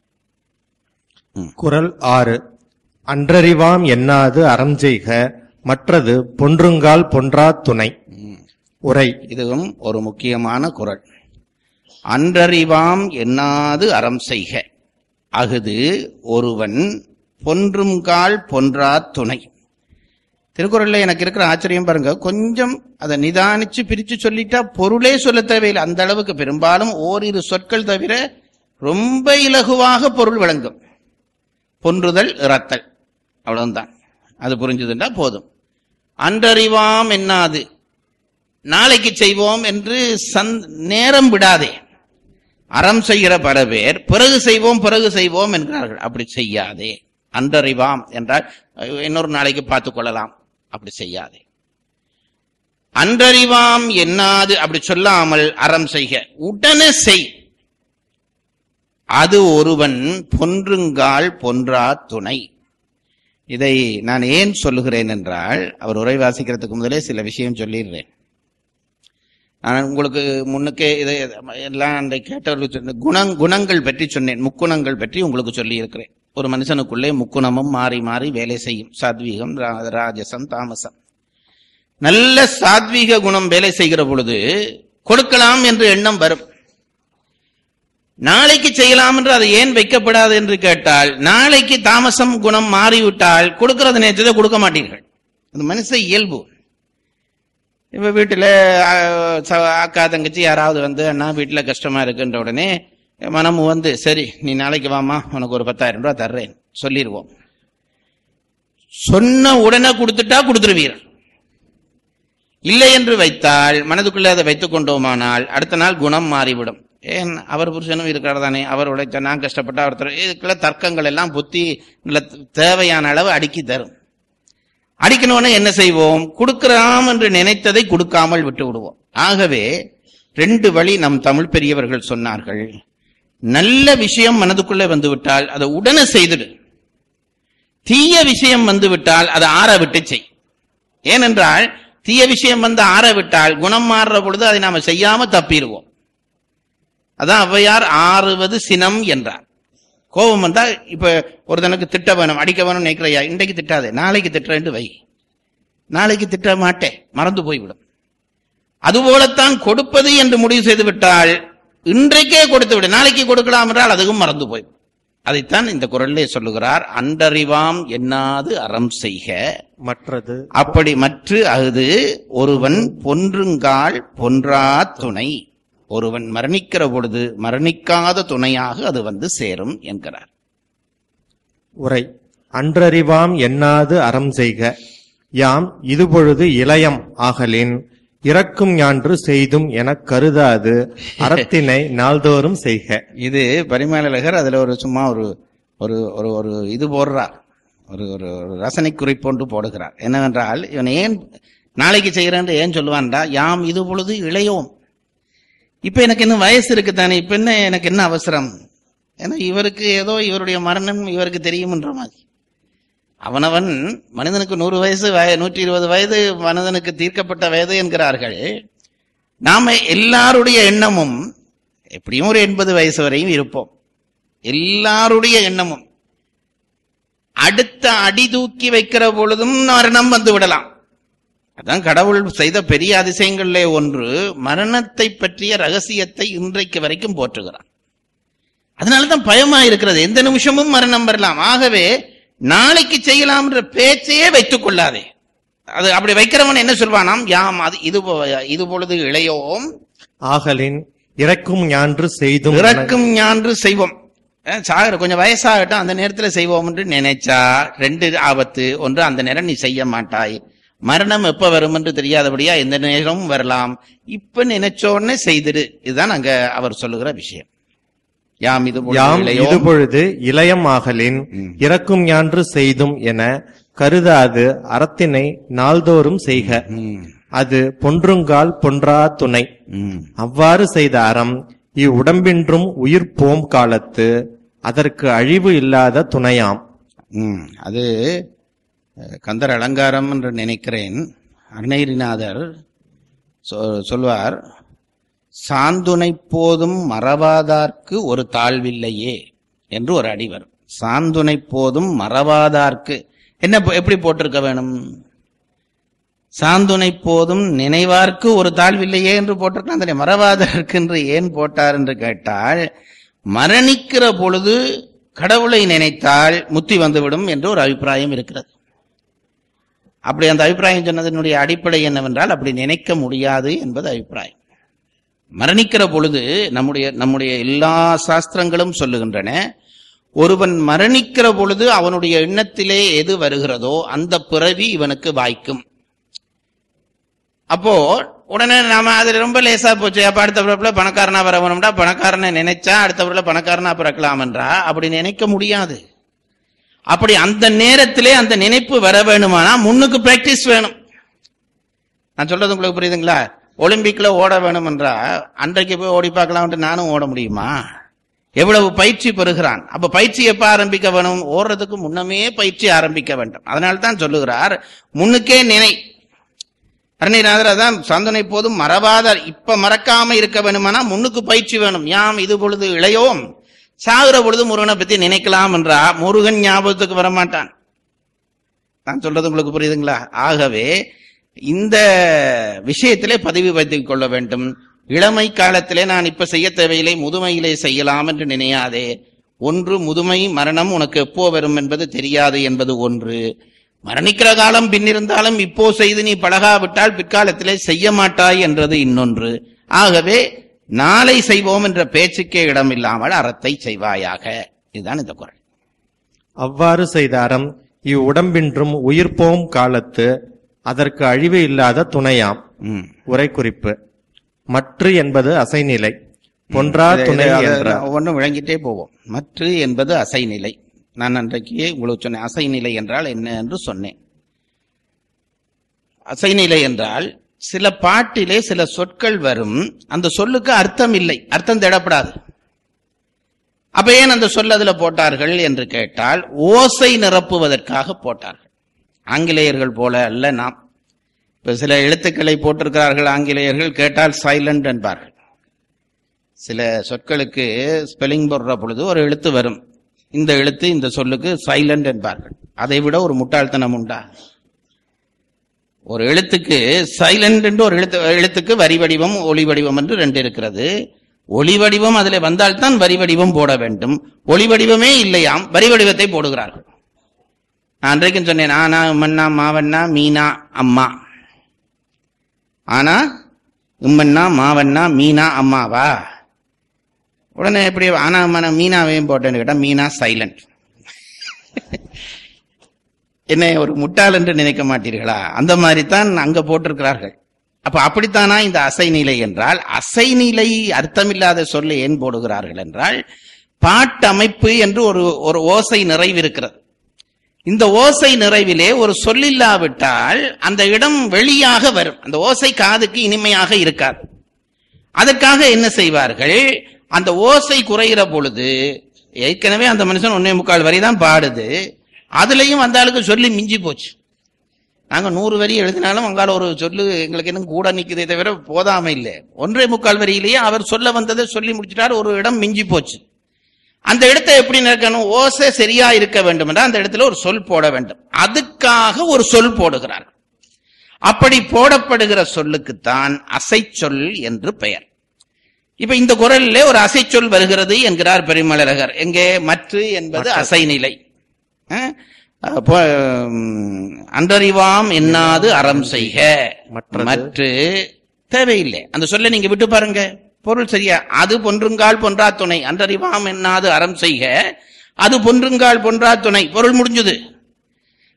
குறள் ஆறு அன்றறிவாம் எண்ணாது அறம் செய்க மற்றது பொன்றுங்கால் பொன்றா துணை உரை இதுவும் ஒரு முக்கியமான குறள் அன்றறிவாம் எண்ணாது அறம் செய்க அகுது ஒருவன் பொன்றும்கால் பொன்றா துணை திருக்குறள்ல எனக்கு இருக்கிற ஆச்சரியம் பாருங்க கொஞ்சம் அதை நிதானிச்சு பிரிச்சு சொல்லிட்டா பொருளே சொல்ல தேவையில்லை அந்த அளவுக்கு பெரும்பாலும் ஓரிரு சொற்கள் தவிர ரொம்ப இலகுவாக பொருள் விளங்கும் பொன்றுதல் இறத்தல் அவ்வளவுதான் அது புரிஞ்சுதுண்டா போதும் அன்றறிவாம் என்னாது நாளைக்கு செய்வோம் என்று சந் நேரம் விடாதே அறம் செய்கிற பல பேர் பிறகு செய்வோம் பிறகு செய்வோம் என்கிறார்கள் அப்படி செய்யாதே அன்றறிவாம் என்றால் அஹ், இன்னொரு நாளைக்கு பார்த்துக் கொள்ளலாம் அப்படி செய்யாதே அன்றறிவாம் என்னாது அப்படி சொல்லாமல் அறம் செய்க உடனே செய் அது ஒருவன் பொன்றுங்கால் பொன்றா துணை இதை நான் ஏன் சொல்லுகிறேன் என்றால் அவர் உரை வாசிக்கிறதுக்கு முதலே சில விஷயம் சொல்லிடுறேன் நான் உங்களுக்கு முன்னுக்கே இதை எல்லாம் அந்த கேட்டவர்களுக்கு சொன்ன குணங் குணங்கள் பற்றி சொன்னேன் முக்குணங்கள் பற்றி உங்களுக்கு சொல்லி இருக்கிறேன் ஒரு மனுஷனுக்குள்ளே முக்குணமும் மாறி மாறி வேலை செய்யும் சாத்வீகம் ரா- ராஜசம் தாமசம் நல்ல சாத்வீக குணம் வேலை செய்கிற பொழுது கொடுக்கலாம் என்று எண்ணம் வரும் நாளைக்கு செய்யலாம் என்று அது ஏன் வைக்கப்படாது என்று கேட்டால் நாளைக்கு தாமசம் குணம் மாறிவிட்டால் கொடுக்கிறது நேற்றத்தை கொடுக்க மாட்டீர்கள் அது மனுஷ இயல்பு இப்ப வீட்டுல அஹ், ச- அக்கா தங்கச்சி யாராவது வந்து அண்ணா வீட்டுல கஷ்டமா இருக்குன்ற உடனே மனம் வந்து சரி நீ நாளைக்கு வாமா உனக்கு ஒரு பத்தாயிரம் ரூபாய் தர்றேன் சொல்லிடுவோம் சொன்ன உடனே கொடுத்துட்டா கொடுத்துருவீர் இல்லை என்று வைத்தால் மனதுக்குள்ளே அதை வைத்துக் கொண்டோமானால் அடுத்த நாள் குணம் மாறிவிடும் ஏன் அவர் புருஷனும் இருக்கிறார் தானே அவர் உழைச்ச நான் கஷ்டப்பட்டா அவர் தரும் இதுக்குள்ள தர்க்கங்கள் எல்லாம் புத்தி நல்ல தேவையான அளவு அடுக்கி தரும் அடிக்கணும்னு என்ன செய்வோம் கொடுக்கலாம் என்று நினைத்ததை கொடுக்காமல் விட்டு விடுவோம் ஆகவே ரெண்டு வழி நம் தமிழ் பெரியவர்கள் சொன்னார்கள் நல்ல விஷயம் மனதுக்குள்ளே வந்துவிட்டால் அதை உடனே செய்துடு தீய விஷயம் வந்துவிட்டால் அதை ஆற விட்டு செய் ஏனென்றால் தீய விஷயம் வந்து ஆற விட்டால் குணம் மாறுற பொழுது அதை நாம செய்யாம தப்பிடுவோம் அதான் ஔவையார் ஆறுவது சினம் என்றார் கோபம் வந்தா இப்ப ஒருத்தனுக்கு திட்ட வேணும் அடிக்க வேணும் நினைக்கிறையா இன்றைக்கு திட்டாதே நாளைக்கு திட்டுறேன்னு வை நாளைக்கு திட்ட மாட்டேன் மறந்து போய்விடும் அதுபோலத்தான் கொடுப்பது என்று முடிவு செய்து விட்டால் இன்றைக்கே கொடுத்து விடு நாளைக்கு கொடுக்கலாம் என்றால் அதுவும் மறந்து போய்விடும் அதைத்தான் இந்த குரல்லே சொல்லுகிறார் அன்றறிவாம் எண்ணாது அறம் செய்க மற்றது அப்படி மற்ற அகுது ஒருவன் பொன்றுங்கால் பொன்றா துணை ஒருவன் மரணிக்கிற பொழுது மரணிக்காத துணையாக அது வந்து சேரும் என்கிறார் உரை அன்றறிவாம் எண்ணாது அறம் செய்க யாம் இதுபொழுது இளையம் ஆகலின் இறக்கும் ஞான்று செய்தும் எனக் கருதாது அறத்தினை நாள்தோறும் செய்க இது பரிமேலழகர் அதுல ஒரு சும்மா ஒரு ஒரு ஒரு ஒரு இது போடுறார் ஒரு ஒரு ஒரு ரசனை குறிப்பொன்று போடுகிறார் என்னவென்றால் இவன் ஏன் நாளைக்கு செய்யறேன் ஏன் சொல்லுவான்டா யாம் இது பொழுது இளையோம் இப்ப எனக்கு இன்னும் வயசு இருக்கு தானே இப்ப என்ன எனக்கு என்ன அவசரம் ஏன்னா இவருக்கு ஏதோ இவருடைய மரணம் இவருக்கு தெரியும்ன்ற மாதிரி அவனவன் மனிதனுக்கு நூறு வயசு வய நூற்றி இருபது வயது மனிதனுக்கு தீர்க்கப்பட்ட வயது என்கிறார்கள் நாம எல்லாருடைய எண்ணமும் எப்படியும் ஒரு எண்பது வயசு வரையும் இருப்போம் எல்லாருடைய எண்ணமும் அடுத்த அடி தூக்கி வைக்கிற பொழுதும் மரணம் வந்து விடலாம் அதான் கடவுள் செய்த பெரிய அதிசயங்களிலே ஒன்று மரணத்தை பற்றிய ரகசியத்தை இன்றைக்கு வரைக்கும் போற்றுகிறான் அதனாலதான் பயமா இருக்கிறது எந்த நிமிஷமும் மரணம் வரலாம் ஆகவே நாளைக்கு செய்யலாம் என்ற பேச்சையே வைத்துக் கொள்ளாதே அது அப்படி வைக்கிறவன் என்ன சொல்வானாம் யாம் அது இது போ- இது பொழுது இளையோம் ஆகலின் இறக்கும் ஞான்று செய்தும் எனக் இறக்கும் ஞான்று செய்வோம் அஹ் சாகர கொஞ்சம் வயசாகட்டும் அந்த நேரத்துல செய்வோம் என்று நினைச்சா ரெண்டு ஆபத்து ஒன்று அந்த நேரம் நீ செய்ய மாட்டாய் மரணம் எப்ப வரும் என்று தெரியாதபடியா எந்த நேரமும் வரலாம் இப்ப நினைச்சோன்னு செய்திரு இதுதான் அங்க அவர் சொல்லுகிற விஷயம் யாம் இது போல யாம் இளையோம். இது பொழுது இளையம் ஆகலின் ம். இறக்கும் ஞான்று செய்தும் என கருதாது அறத்தினை நாள்தோறும் செய்க ம், அது பொன்றுங்கால் பொன்றா துணை ம், அவ்வாறு செய்த அறம் இவ்வுடம்பின்றும் உயிர் போம் காலத்து அதற்கு அழிவு இல்லாத துணையாம் ம். அது அஹ், கந்தர் அலங்காரம் என்று நினைக்கிறேன் அருணகிரிநாதர் சொ- சொல்வார் சாந்துனை போதும் மறவாதார்க்கு ஒரு தாழ்வில்லையே என்று ஒரு அடிவர் சாந்துனை போதும் மறவாதார்க்கு என்ன போ- எப்படி போட்டிருக்க வேணும் சாந்துனை போதும் நினைவார்க்கு ஒரு தாழ்வில்லையே என்று போட்டிருக்கலாம் தானே மறவாதற்கு என்று ஏன் போட்டார் என்று கேட்டால் மரணிக்கிற பொழுது கடவுளை நினைத்தால் முத்தி வந்துவிடும் என்று ஒரு அபிப்பிராயம் இருக்கிறது அப்படி அந்த அபிப்பிராயம் சொன்னதனுடைய அடிப்படை என்னவென்றால் அப்படி நினைக்க முடியாது என்பது அபிப்பிராயம் மரணிக்கிற பொழுது நம்முடைய நம்முடைய எல்லா சாஸ்திரங்களும் சொல்லுகின்றன ஒருவன் மரணிக்கிற பொழுது அவனுடைய எண்ணத்திலே எது வருகிறதோ அந்த பிறவி இவனுக்கு வாய்க்கும் அப்போ உடனே நாம அது ரொம்ப லேசா போச்சு அப்ப அடுத்த பிறப்புல பணக்காரனா வரவனும்டா பணக்காரனை நினைச்சா அடுத்த பிறப்புல பணக்காரனா பிறக்கலாம் என்றா அப்படி நினைக்க முடியாது அப்படி அந்த நேரத்திலே அந்த நினைப்பு வர வேணுமானா முன்னுக்கு பிராக்டிஸ் வேணும் நான் சொல்றது உங்களுக்கு புரியுதுங்களா ஒலிம்பிக்ல ஓட வேணும் என்றா அன்றைக்கு போய் ஓடி பார்க்கலாம்ட்டு நானும் ஓட முடியுமா எவ்வளவு பயிற்சி பெறுகிறான் அப்ப பயிற்சி எப்ப ஆரம்பிக்க வேணும் ஓடுறதுக்கு முன்னமே பயிற்சி ஆரம்பிக்க வேண்டும் அதனால தான் சொல்லுகிறார் முன்னுக்கே நினை அருணைநாதர் அதான் சந்தனை போதும் மறவாதார் இப்ப மறக்காம இருக்க வேணுமானா முன்னுக்கு பயிற்சி வேணும் யாம் இது பொழுது இளையோம் சாகுற பொழுது முருகனை பத்தி நினைக்கலாம் என்றா முருகன் ஞாபகத்துக்கு வரமாட்டான் நான் சொல்றது உங்களுக்கு புரியுதுங்களா ஆகவே இந்த விஷயத்திலே பதிவு வைத்துக் கொள்ள வேண்டும் இளமை காலத்திலே நான் இப்ப செய்ய தேவையில்லை முதுமையிலே செய்யலாம் என்று நினையாதே ஒன்று முதுமை மரணம் உனக்கு எப்போ வரும் என்பது தெரியாது என்பது ஒன்று மரணிக்கிற காலம் பின்னிருந்தாலும் இப்போ செய்து நீ பழகாவிட்டால் பிற்காலத்திலே செய்ய மாட்டாய் என்றது இன்னொன்று ஆகவே நாளை செய்வோம் என்ற பேச்சுக்கே இடமில்லாமல் அறத்தை செய்வாயாக இதுதான் இந்த குரல் அவ்வாறு செய்த அறம் இவ்வுடம்பின்றும் உயிர் போம் காலத்து அதற்கு அழிவு இல்லாத துணையாம் ம். உரை குறிப்பு மற்று என்பது அசைநிலை பொன்றா இதை- துணை இதை- அதை என்ற ஒவ்வொன்றும் விளங்கிட்டே போவோம் மற்ற என்பது அசைநிலை நான் அன்றைக்கு உங்களுக்கு சொன்னேன் அசைநிலை என்றால் என்ன என்று சொன்னேன் அசைநிலை என்றால் சில பாட்டிலே சில சொற்கள் வரும் அந்த சொல்லுக்கு அர்த்தம் இல்லை அர்த்தம் தேடப்படாது அப்ப ஏன் அந்த சொல் அதுல போட்டார்கள் என்று கேட்டால் ஓசை நிரப்புவதற்காக போட்டார்கள் ஆங்கிலேயர்கள் போல அல்ல நாம் இப்ப சில எழுத்துக்களை போட்டிருக்கிறார்கள் ஆங்கிலேயர்கள் கேட்டால் சைலண்ட் என்பார்கள் சில சொற்களுக்கு ஸ்பெல்லிங் போடுற பொழுது ஒரு எழுத்து வரும் இந்த எழுத்து இந்த சொல்லுக்கு சைலண்ட் என்பார்கள் அதை விட ஒரு முட்டாள்தனம் உண்டா ஒரு எழுத்துக்கு சைலண்ட் என்று ஒரு எழுத்து எழுத்துக்கு வரி வடிவம் ஒளி வடிவம் என்று ரெண்டு இருக்கிறது ஒளி வடிவம் அதில் வந்தால்தான் வரி வடிவம் போட வேண்டும் ஒளி வடிவமே இல்லையாம் வரி வடிவத்தை போடுகிறார்கள் நான் அன்றைக்கும் சொன்னேன் ஆனா உம்மண்ணா மாவண்ணா மீனா அம்மா ஆனா உம்மண்ணா மாவண்ணா மீனா அம்மாவா உடனே எப்படி ஆனா அம்மா மீனாவையும் போட்டேன்னு கேட்டா மீனா சைலண்ட் என்ன ஒரு முட்டாள் என்று நினைக்க மாட்டீர்களா அந்த மாதிரி தான் அங்க போட்டிருக்கிறார்கள் அப்ப அப்படித்தானா இந்த அசைநிலை என்றால் அசைநிலை அர்த்தமில்லாத சொல்லை ஏன் போடுகிறார்கள் என்றால் பாட்டமைப்பு என்று ஒரு ஒரு ஓசை நிறைவு இருக்கிறது இந்த ஓசை நிறைவிலே ஒரு சொல்லில்லாவிட்டால் அந்த இடம் வெளியாக வரும் அந்த ஓசை காதுக்கு இனிமையாக இருக்காது அதற்காக என்ன செய்வார்கள் அந்த ஓசை குறைகிற பொழுது ஏற்கனவே அந்த மனுஷன் ஒன்னே முக்கால் வரி தான் பாடுது அதுலயும் அந்த ஆளுக்கு சொல்லி மிஞ்சி போச்சு நாங்க நூறு வரி எழுதினாலும் அங்கால ஒரு சொல்லு எங்களுக்கு இன்னும் கூட நிக்குதே தவிர போதாம இல்லை ஒன்றே முக்கால் வரியிலேயே அவர் சொல்ல வந்ததை சொல்லி முடிச்சிட்டார் ஒரு இடம் மிஞ்சி போச்சு அந்த இடத்தை எப்படி நிற்கணும் ஓசை சரியா இருக்க வேண்டும் என்றால் அந்த இடத்துல ஒரு சொல் போட வேண்டும் அதுக்காக ஒரு சொல் போடுகிறார் அப்படி போடப்படுகிற சொல்லுக்குத்தான் அசைச்சொல் என்று பெயர் இப்ப இந்த குரலிலே ஒரு அசைச்சொல் வருகிறது என்கிறார் பெருமலரகர் எங்கே மற்று என்பது அசைநிலை அஹ், அப்போ, உம், அன்றறிவாம் என்னாது அறம் செய்க மற்றது. மற்று தேவையில்லை அந்த சொல்ல நீங்க விட்டு பாருங்க பொருள் சரியா அது பொன்றுங்கால் பொன்றா துணை அன்றறிவாம் என்னாது அறம் செய்க அது பொன்றுங்கால் பொன்றா துணை பொருள் முடிஞ்சது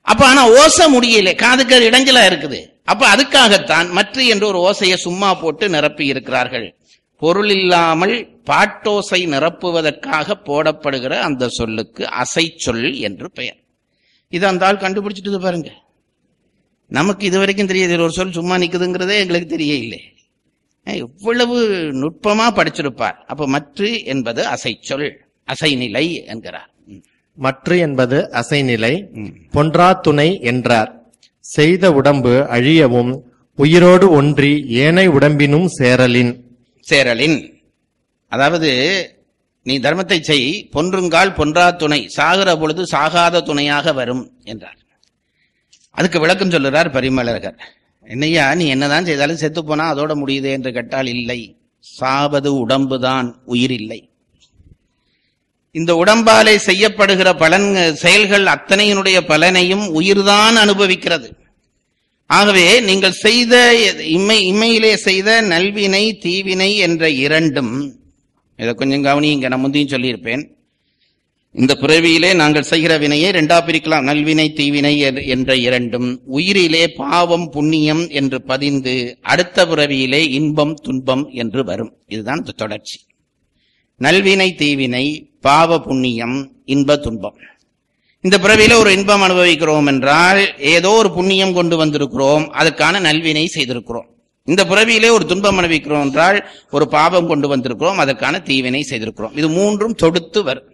அப்ப ஆனா ஓசை முடியல காதுக்கு அது இடைஞ்சலா இருக்குது அப்ப அதுக்காகத்தான் மற்ற என்று ஒரு ஓசையை சும்மா போட்டு நிரப்பி இருக்கிறார்கள் பொருள் இல்லாமல் பாட்டோசை நிரப்புவதற்காக போடப்படுகிற அந்த சொல்லுக்கு அசை சொல் என்று பெயர் இது அந்த ஆள் கண்டுபிடிச்சிட்டு பாருங்க நமக்கு இது வரைக்கும் தெரியாது இது ஒரு சொல் சும்மா நிக்குதுங்கிறதே எங்களுக்கு தெரிய இல்லை அஹ் எவ்வளவு நுட்பமா படிச்சிருப்பார் அப்ப மற்ற என்பது அசை சொல் அசைநிலை என்கிறார் ம். மற்று என்பது அசைநிலை ம். பொன்றா துணை என்றார் செய்த உடம்பு அழியவும் உயிரோடு ஒன்றி ஏனை உடம்பினும் சேரலின் சேரலின் அதாவது நீ தர்மத்தை செய் பொன்றுங்கால் பொன்றா துணை சாகிற பொழுது சாகாத துணையாக வரும் என்றார் அதுக்கு விளக்கம் சொல்லுறார் பரிமலகர் என்னையா நீ என்னதான் செய்தாலும் செத்து போனா அதோட முடியுது என்று கேட்டால் இல்லை சாவது உடம்புதான் உயிர் இல்லை இந்த உடம்பாலே செய்யப்படுகிற பலன் செயல்கள் அத்தனையினுடைய பலனையும் உயிர்தான் அனுபவிக்கிறது ஆகவே நீங்கள் செய்த இம்மை இம்மையிலே செய்த நல்வினை தீவினை என்ற இரண்டும் இதை கொஞ்சம் கவனியுங்க நான் முந்தையும் சொல்லியிருப்பேன் இந்த பிறவியிலே நாங்கள் செய்கிற வினையை ரெண்டா பிரிக்கலாம் நல்வினை தீவினை என்ற- என்ற இரண்டும் உயிரிலே பாவம் புண்ணியம் என்று பதிந்து அடுத்த பிறவியிலே இன்பம் துன்பம் என்று வரும் இதுதான் இந்த தொடர்ச்சி நல்வினை தீவினை பாவ புண்ணியம் இன்ப துன்பம் இந்த பிறவியில ஒரு இன்பம் அனுபவிக்கிறோம் என்றால் ஏதோ ஒரு புண்ணியம் கொண்டு வந்திருக்கிறோம் அதற்கான நல்வினை செய்திருக்கிறோம் இந்த பிறவியிலே ஒரு துன்பம் அனுபவிக்கிறோம் என்றால் ஒரு பாவம் கொண்டு வந்திருக்கிறோம் அதற்கான தீவினை செய்திருக்கிறோம் இது மூன்றும் தொடுத்து வரும்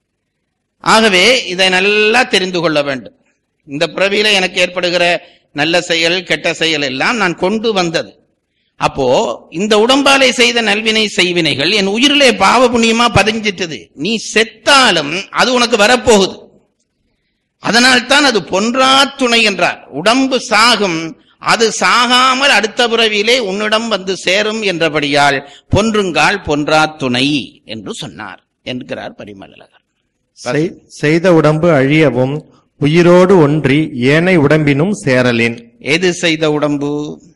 ஆகவே இதை நல்லா தெரிந்து கொள்ள வேண்டும் இந்த பிறவியில எனக்கு ஏற்படுகிற நல்ல செயல் கெட்ட செயல் எல்லாம் நான் கொண்டு வந்தது அப்போ இந்த உடம்பாலே செய்த நல்வினை செய்வினைகள் என் உயிரிலே பாவ புண்ணியமா பதிஞ்சிட்டது நீ செத்தாலும் அது உனக்கு வரப்போகுது அதனால்தான் அது பொன்றா துணை என்றார் உடம்பு சாகும் அது சாகாமல் அடுத்த பிறவியிலே உன்னிடம் வந்து சேரும் என்றபடியால் பொன்றுங்கால் பொன்றா துணை என்று சொன்னார் என்கிறார் பரிமலகர் செய்- செய்த உடம்பு அழியவும் உயிரோடு ஒன்றி ஏனை உடம்பினும் சேரலின் எது செய்த உடம்பு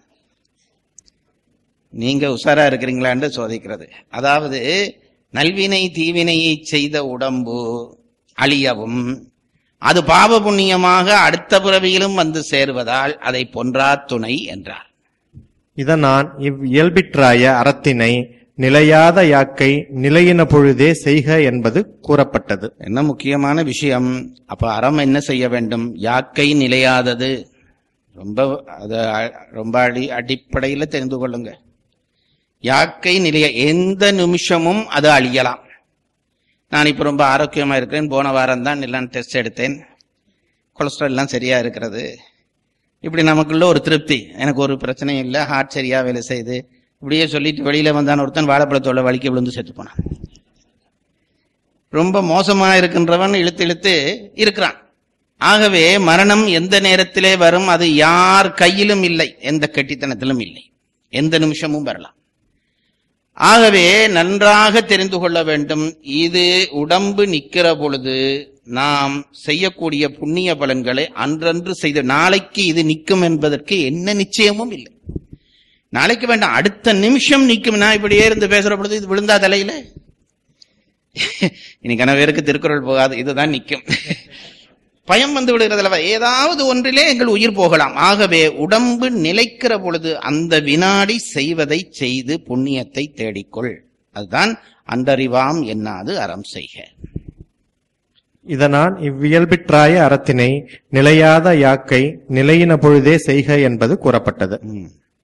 நீங்க உஷாரா இருக்கிறீங்களான்னு சோதிக்கிறது அதாவது நல்வினை தீவினையை செய்த உடம்பு அழியவும் அது பாவ புண்ணியமாக அடுத்த பிறவியிலும் வந்து சேருவதால் அதை பொன்றா துணை என்றார் இதனான் இவ் இயல்பிற்றாய அறத்தினை நிலையாத யாக்கை நிலையின பொழுதே செய்க என்பது கூறப்பட்டது என்ன முக்கியமான விஷயம் அப்ப அறம் என்ன செய்ய வேண்டும் யாக்கை நிலையாதது ரொம்ப அது அ- ரொம்ப அடி அடிப்படையில் தெரிந்து கொள்ளுங்க யாக்கை நிலைய எந்த நிமிஷமும் அது அழியலாம் நான் இப்ப ரொம்ப ஆரோக்கியமா இருக்கிறேன் போன வாரம் தான் எல்லாம் டெஸ்ட் எடுத்தேன் கொலஸ்ட்ரால் எல்லாம் சரியா இருக்கிறது இப்படி நமக்குள்ள ஒரு திருப்தி எனக்கு ஒரு பிரச்சனையும் இல்லை ஹார்ட் சரியா வேலை செய்யுது இப்படியே சொல்லிட்டு வெளியில வந்தான் ஒருத்தன் வாழைப்பழத்தோட வலிக்க விழுந்து செத்து போனான் ரொம்ப மோசமா இருக்கின்றவன் இழுத்து இழுத்து இருக்கிறான் ஆகவே மரணம் எந்த நேரத்திலே வரும் அது யார் கையிலும் இல்லை எந்த கெட்டித்தனத்திலும் இல்லை எந்த நிமிஷமும் வரலாம் ஆகவே நன்றாக தெரிந்து கொள்ள வேண்டும் இது உடம்பு நிக்கிற பொழுது நாம் செய்யக்கூடிய புண்ணிய பலன்களை அன்றன்று செய்த நாளைக்கு இது நிற்கும் என்பதற்கு என்ன நிச்சயமும் இல்லை நாளைக்கு வேண்டாம் அடுத்த நிமிஷம் நிற்கும் நான் இப்படியே இருந்து பேசுற பொழுது இது விழுந்தா தலையில இன்னைக்கான பேருக்கு திருக்குறள் போகாது இதுதான் நிற்கும் பயம் வந்து விடுகிறதுல ஏதாவது ஒன்றிலே எங்கள் உயிர் போகலாம் ஆகவே உடம்பு நிலைக்கிற பொழுது அந்த வினாடி செய்வதை செய்து புண்ணியத்தை தேடிக்கொள் அதுதான் அன்றறிவாம் என்னாது அறம் செய்க இதனான் இவ்வியல்பிற்றாய அறத்தினை நிலையாத யாக்கை நிலையின பொழுதே செய்க என்பது கூறப்பட்டது ம்.